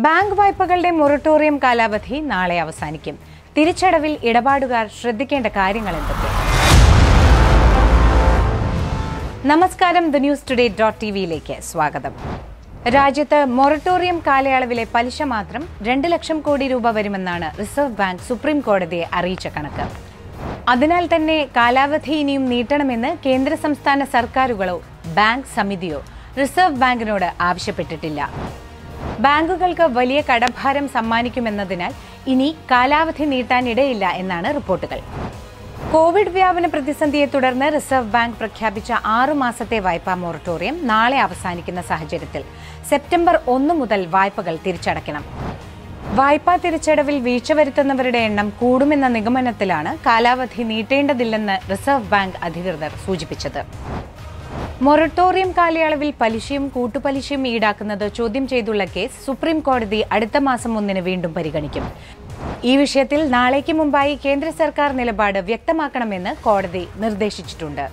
bank വായ്പകളുടെ moratorium കാലാവധി നാളെ അവസാനിക്കും തിരിച്ചടവിൽ ഇടപാടുകാർ ശ്രദ്ധിക്കേണ്ട കാര്യങ്ങൾ എന്തൊക്കെ നമസ്കാരം the news today dot T വിയിലേക്ക് സ്വാഗതം രാജ്യത്ത് മൊറട്ടോറിയം കാലയളവിലെ പലിശ മാത്രം രണ്ട് ലക്ഷം കോടി രൂപ വരുമെന്നാണ് റിസർവ് ബാങ്ക് സുപ്രീം കോടതിയെ അറിയിച്ച കണക്ക് അതിനാൽ തന്നെ കാലാവധി ഇനിയും നീട്ടണമെന്ന് കേന്ദ്ര സംസ്ഥാന സർക്കാരുകളോ ബാങ്ക് സമിതിയോ റിസർവ് ബാങ്കിനോട് ആവശ്യപ്പെട്ടിട്ടില്ല ബാങ്കുകൾക്ക് വലിയ കടഭാരം സമ്മാനിക്കുമെന്നതിനാൽ ഇനി കാലാവധി നീട്ടാനിടയില്ല എന്നാണ് റിപ്പോർട്ടുകൾ കോവിഡ് വ്യാപന പ്രതിസന്ധിയെ തുടർന്ന് റിസർവ് ബാങ്ക് പ്രഖ്യാപിച്ച ആറു മാസത്തെ വായ്പാ മൊറട്ടോറിയം നാളെ അവസാനിക്കുന്ന സാഹചര്യത്തിൽ സെപ്റ്റംബർ ഒന്ന് മുതൽ വായ്പകൾ തിരിച്ചടയ്ക്കണം വായ്പാ തിരിച്ചടവിൽ വീഴ്ച വരുത്തുന്നവരുടെ എണ്ണം കൂടുമെന്ന നിഗമനത്തിലാണ് കാലാവധി നീട്ടേണ്ടതില്ലെന്ന് റിസർവ് ബാങ്ക് അധികൃതർ സൂചിപ്പിച്ചത് മൊറട്ടോറിയം കാലയളവിൽ പലിശയും കൂട്ടുപലിശയും ഈടാക്കുന്നത് ചോദ്യം ചെയ്തുള്ള കേസ് സുപ്രീം കോടതി അടുത്ത മാസം ഒന്നിന് വീണ്ടും പരിഗണിക്കും ഈ വിഷയത്തിൽ നാളേക്ക് മുമ്പായി കേന്ദ്ര സർക്കാർ നിലപാട് വ്യക്തമാക്കണമെന്ന് കോടതി നിർദ്ദേശിച്ചിട്ടുണ്ട്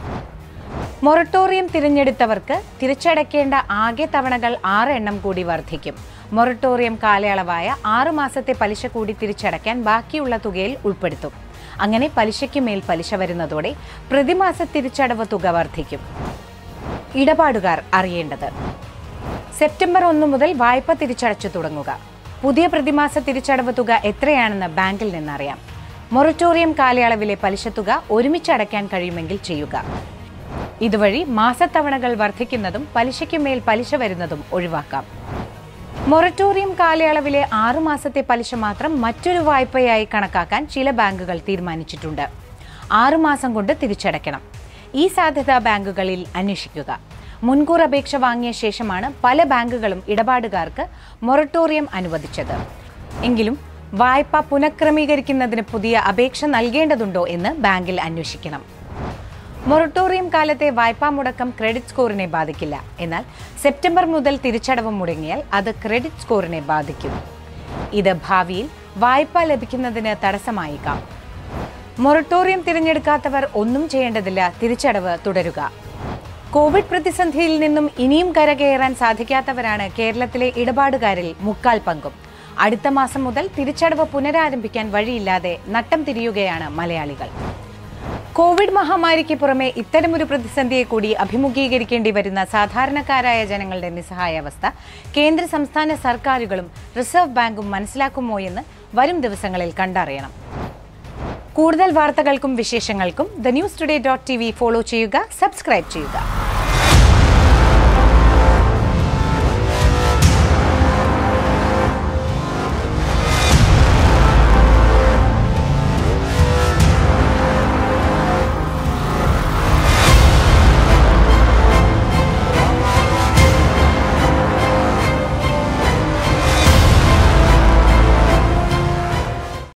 മൊറട്ടോറിയം തിരഞ്ഞെടുത്തവർക്ക് തിരിച്ചടയ്ക്കേണ്ട ആകെ തവണകൾ ആറ് എണ്ണം കൂടി വർദ്ധിക്കും മൊറട്ടോറിയം കാലയളവായ ആറു മാസത്തെ പലിശ കൂടി തിരിച്ചടയ്ക്കാൻ ബാക്കിയുള്ള തുകയിൽ ഉൾപ്പെടുത്തും അങ്ങനെ പലിശയ്ക്ക് മേൽ പലിശ വരുന്നതോടെ പ്രതിമാസ തിരിച്ചടവ് തുക വർദ്ധിക്കും ഇടപാടുകാർ അറിയേണ്ടത് സെപ്റ്റംബർ ഒന്ന് മുതൽ വായ്പ തിരിച്ചടച്ചു തുടങ്ങുക പുതിയ പ്രതിമാസ തിരിച്ചടവ് തുക എത്രയാണെന്ന് ബാങ്കിൽ നിന്നറിയാം മൊറട്ടോറിയം കാലയളവിലെ പലിശ തുക ഒരുമിച്ച് അടയ്ക്കാൻ കഴിയുമെങ്കിൽ ചെയ്യുക ഇതുവഴി മാസത്തവണകൾ വർദ്ധിക്കുന്നതും പലിശയ്ക്ക് മേൽ പലിശ വരുന്നതും ഒഴിവാക്കാം മൊറട്ടോറിയം കാലയളവിലെ ആറു മാസത്തെ പലിശ മാത്രം മറ്റൊരു വായ്പയായി കണക്കാക്കാൻ ചില ബാങ്കുകൾ തീരുമാനിച്ചിട്ടുണ്ട് ആറു മാസം കൊണ്ട് തിരിച്ചടയ്ക്കണം ഈ സാധ്യത ബാങ്കുകളിൽ അന്വേഷിക്കുക മുൻകൂർ അപേക്ഷ വാങ്ങിയ ശേഷമാണ് പല ബാങ്കുകളും ഇടപാടുകാർക്ക് മൊറട്ടോറിയം അനുവദിച്ചത് എങ്കിലും വായ്പ പുനഃക്രമീകരിക്കുന്നതിന് പുതിയ അപേക്ഷ നൽകേണ്ടതുണ്ടോ എന്ന് ബാങ്കിൽ അന്വേഷിക്കണം മൊറട്ടോറിയം കാലത്തെ വായ്പാ മുടക്കം ക്രെഡിറ്റ് സ്കോറിനെ ബാധിക്കില്ല എന്നാൽ സെപ്റ്റംബർ മുതൽ തിരിച്ചടവ് മുടങ്ങിയാൽ അത് ക്രെഡിറ്റ് സ്കോറിനെ ബാധിക്കും ഇത് ഭാവിയിൽ വായ്പ ലഭിക്കുന്നതിന് തടസ്സമായേക്കാം മൊറട്ടോറിയം തിരഞ്ഞെടുക്കാത്തവർ ഒന്നും ചെയ്യേണ്ടതില്ല തിരിച്ചടവ് തുടരുക കോവിഡ് പ്രതിസന്ധിയിൽ നിന്നും ഇനിയും കരകയറാൻ സാധിക്കാത്തവരാണ് കേരളത്തിലെ ഇടപാടുകാരിൽ മുക്കാൽ പങ്കും അടുത്ത മാസം മുതൽ തിരിച്ചടവ് പുനരാരംഭിക്കാൻ വഴിയില്ലാതെ നട്ടം തിരിയുകയാണ് മലയാളികൾ കോവിഡ് മഹാമാരിക്ക് പുറമെ ഇത്തരമൊരു പ്രതിസന്ധിയെ കൂടി അഭിമുഖീകരിക്കേണ്ടി വരുന്ന സാധാരണക്കാരായ ജനങ്ങളുടെ നിസ്സഹായാവസ്ഥ കേന്ദ്ര സംസ്ഥാന സർക്കാരുകളും റിസർവ് ബാങ്കും മനസ്സിലാക്കുമോ എന്ന് വരും ദിവസങ്ങളിൽ കണ്ടറിയണം കൂടുതൽ വാർത്തകൾക്കും വിശേഷങ്ങൾക്കും the news today dot T V follow ചെയ്യുക സബ്സ്ക്രൈബ് ചെയ്യുക